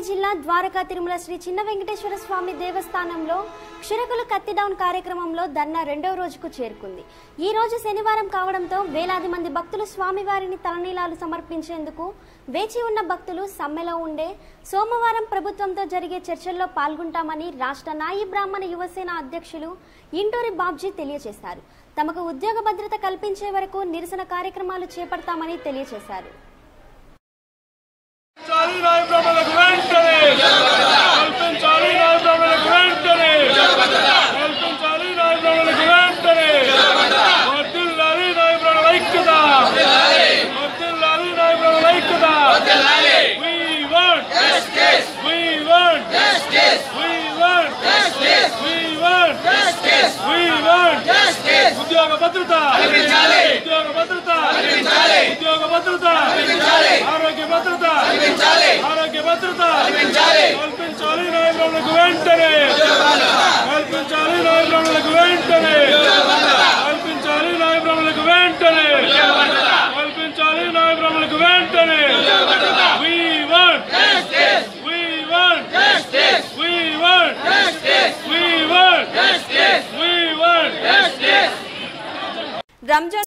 జిల్లా ద్వారకా తిరుమల శ్రీ చిన్న వెంకటేశ్వర స్వామి దేవస్థానంలో క్షురకులు కత్తి డౌన్ కార్యక్రమంలో ధర్నా రెండవ రోజుకు చేరుకుంది ఈ రోజు శనివారం కావడంతో వేలాది మంది భక్తులు స్వామివారిని తలనీలాలు సమర్పించేందుకు వేచి ఉన్న భక్తులు సమ్మెలో ఉండే సోమవారం ప్రభుత్వంతో జరిగే చర్చల్లో పాల్గొంటామని రాష్ట్ర నాయి బ్రాహ్మణ యువసేన అధ్యక్షులు ఇంటూరి బాబ్జీ తెలియజేశారు తమకు ఉద్యోగ భద్రత కల్పించే వరకు నిరసన కార్యక్రమాలు చేపడతామని తెలియజేశారు కల్పించాలి నాయ బ్రాహ్మణులకు వెంటనే కల్పించాలి నాయ బ్రాహ్మణులకు వెంటనే కల్పించాలి నాయ బ్రాహ్మణులకు వెంటనే వర్ధిల్లాలి నాయ బ్రాహ్మణుల ఐక్యత వర్ధిల్లాలి నాయ బ్రాహ్మణుల ఐక్యత We want justice. We want justice. We want justice. We want justice. We want justice. ఉద్యోగ భద్రత కల్పించాలి ఉద్యోగ భద్రత కల్పించాలి ఉద్యోగ భద్రత కల్పించాలి ఆరోగ్య భద్రత కల్పించాలి ఆరోగ్య భద్రత కల్పించాలి కల్పించాలి నాయకులకు వెంటనే కల్పించాలి నాయకులకు వెంటనే కల్పించాలి నాయకులకు వెంటనే కల్పించాలి నాయకులకు వెంటనే We want justice. We want justice. We want justice. We want justice. We want justice. Ramzan